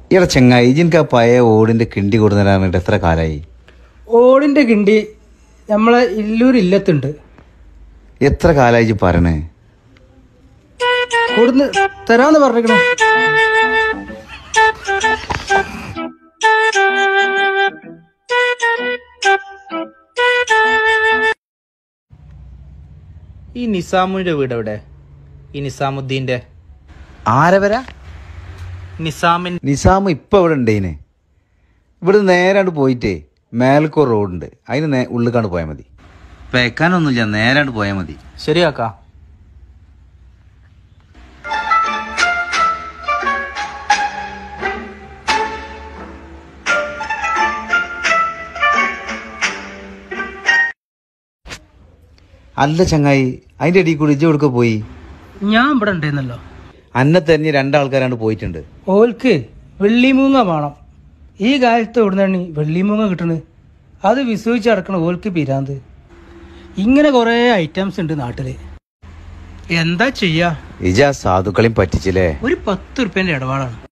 ഇവിടെ ചെങ്ങായി ഇജിൻക്ക് ആ പഴയ ഓടിന്റെ കിണ്ടി കൊടുന്നിട്ട് എത്ര കാലായി ഓടിന്റെ കിണ്ടി നമ്മളെ ഇല്ലൂർ ഇല്ലത്തുണ്ട് എത്ര കാലായി ഇജ്ജ് പറയണേ കൊടുന്ന് തരാന്ന് പറഞ്ഞിരിക്കണു ഈ നിസാമുവിന്റെ വീട് എവിടെ ഈ നിസാമുദ്ദീന്റെ ആരവരാ നിസാമിൻ നിസാം ഇപ്പൊ ഇവിടെ ഉണ്ടേനെ ഇവിടെ നേരാണ്ട് പോയിട്ടേ മേൽക്കോ റോഡുണ്ട് അതിന് നേ ഉള്ളിക്കാണ്ട് പോയാൽ മതി വെക്കാനൊന്നുമില്ല നേരാണ്ട് പോയാൽ മതി ശരിയാക്കാ അല്ല ചങ്ങായി അതിന്റെ ഇടയിൽ കൂടി ഇജ്ജ് കൊടുക്ക പോയി ഞാൻ ഇവിടെ ഉണ്ടായിരുന്നല്ലോ അന്നെ തന്നെ രണ്ടാൾക്കാരാണ്ട് പോയിട്ടുണ്ട് ഓൽക്ക് വെള്ളിമൂങ്ങ വേണം ഈ കാലത്ത് എവിടുന്നാണ് വെള്ളിമൂങ്ങ കിട്ടണത് അത് വിശ്വസിച്ച് അടക്കണ ഓൽക്ക് പിരാന്ത് ഇങ്ങനെ കുറേ ഐറ്റംസ് ഉണ്ട് നാട്ടില് എന്താ ചെയ്യാ ഇജ ആ സാധുക്കളെയും പറ്റിച്ചില്ലേ ഒരു പത്ത് ഉറുപ്പ്യന്റെ ഇടപാടാണ്